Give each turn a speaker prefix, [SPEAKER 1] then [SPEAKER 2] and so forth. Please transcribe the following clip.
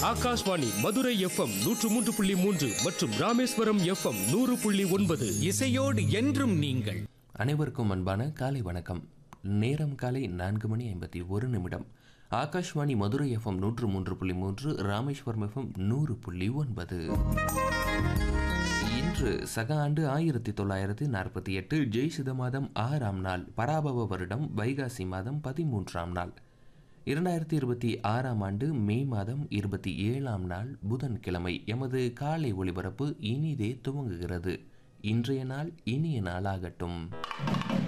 [SPEAKER 1] Akashvani Madurai FM நூற்று மூன்று புள்ளி மூன்று மற்றும் ராமேஸ்வரம் எஃப்எம் நூறு புள்ளி ஒன்பது
[SPEAKER 2] இசையோடு என்றும் நீங்கள்
[SPEAKER 3] அனைவருக்கும் அன்பான காலை வணக்கம் நேரம் காலை நான்கு மணி ஐம்பத்தி ஒரு நிமிடம் ஆகாஷ்வாணி மதுரை எஃப்எம் நூற்று மூன்று புள்ளி மூன்று ராமேஸ்வரம் எஃப்எம் நூறு புள்ளி ஒன்பது இன்று சக ஆண்டு ஆயிரத்தி தொள்ளாயிரத்தி நாற்பத்தி எட்டு ஜெய்சித மாதம் ஆறாம் நாள் பராபவ வருடம் வைகாசி மாதம் பதிமூன்றாம் நாள் இரண்டாயிரத்தி இருபத்தி ஆறாம் ஆண்டு மே மாதம் இருபத்தி ஏழாம் நாள் புதன்கிழமை எமது காலை ஒளிபரப்பு இனிதே துவங்குகிறது இன்றைய நாள் இனிய நாளாகட்டும்